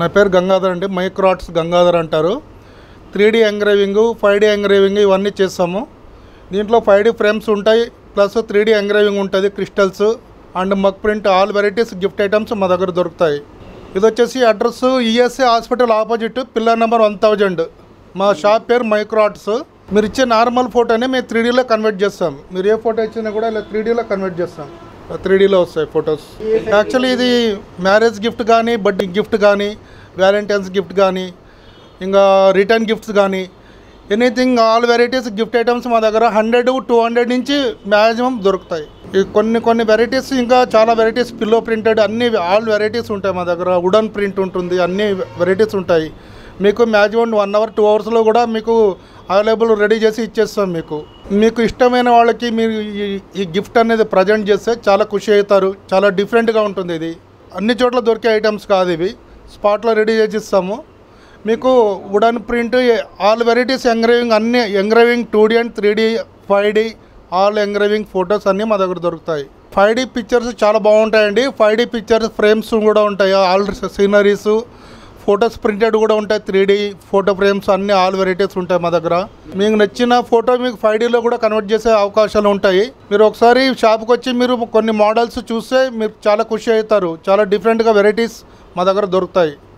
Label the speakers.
Speaker 1: నా పేరు గంగాధర్ అండి మైక్రాట్స్ గంగాధర్ అంటారు three D engraving five D engraving ఇవన్నీ చేస్తాము దీంట్లో ఫైవ్ డీ ఫ్రేమ్స్ ఉంటాయి ప్లస్ త్రీ డీ ఎంగ్రేవింగ్ ఉంటుంది crystals and mug print all varieties gift items మా దగ్గర దొరుకుతాయి ఇది వచ్చేసి address ESI hospital opposite pillar number one thousand మా షాప్ పేరు మైక్రాట్స్ మీరు ఇచ్చే నార్మల్ ఫోటోని మేము త్రీ డీలో కన్వర్ట్ చేస్తాం మీరు ఏ ఫోటో ఇచ్చినా కూడా ఇలా త్రీ డీలో కన్వర్ట్ చేస్తాం త్రీ డీలో వస్తాయి ఫొటోస్ యాక్చువల్లీ ఇది మ్యారేజ్ గిఫ్ట్ కానీ బర్త్డే గిఫ్ట్ కానీ వ్యాలంటైన్స్ గిఫ్ట్ కానీ ఇంకా రిటర్న్ గిఫ్ట్స్ కానీ anything all varieties gift items మా దగ్గర హండ్రెడ్ టూ హండ్రెడ్ నుంచి మ్యాక్సిమం దొరుకుతాయి ఈ కొన్ని కొన్ని వెరైటీస్ ఇంకా చాలా వెరైటీస్ పిల్లో ప్రింటెడ్ అన్ని ఆల్ వెరైటీస్ ఉంటాయి మా దగ్గర వుడన్ ప్రింట్ ఉంటుంది అన్ని వెరైటీస్ ఉంటాయి మీకు మ్యాక్సిమం వన్ అవర్ టూ అవర్స్లో కూడా మీకు అవైలబుల్ రెడీ చేసి ఇచ్చేస్తాం మీకు మీకు ఇష్టమైన వాళ్ళకి మీరు ఈ- ఈ గిఫ్ట్ అనేది ప్రజెంట్ చేస్తే చాలా ఖుషి అవుతారు చాలా డిఫరెంట్గా ఉంటుంది ఇది అన్ని చోట్ల దొరికే ఐటమ్స్ కాదు ఇవి స్పాట్లో రెడీ చేసి ఇస్తాము మీకు wooden print all varieties engraving అన్ని engraving two D and three D five D all engraving photos అన్నీ మా దగ్గర దొరుకుతాయి ఫైవ్ డీ పిక్చర్స్ చాలా బాగుంటాయండి ఫైవ్ డీ పిక్చర్స్ ఫ్రేమ్స్ కూడా ఉంటాయి ఆల్ సీనరీస్ ఫొటోస్ ప్రింటెడ్ కూడా ఉంటాయి త్రీ డీ ఫోటో ఫ్రేమ్స్ అన్ని ఆల్ వెరైటీస్ ఉంటాయి మా దగ్గర మీకు నచ్చిన ఫోటో మీకు ఫైవ్ డీలో కూడా కన్వర్ట్ చేసే అవకాశాలు ఉంటాయి మీరు ఒకసారి షాప్కి వచ్చి మీరు కొన్ని మోడల్స్ చూస్తే మీరు చాలా ఖుషి అవుతారు చాలా డిఫరెంట్గా వెరైటీస్ మా దగ్గర దొరుకుతాయి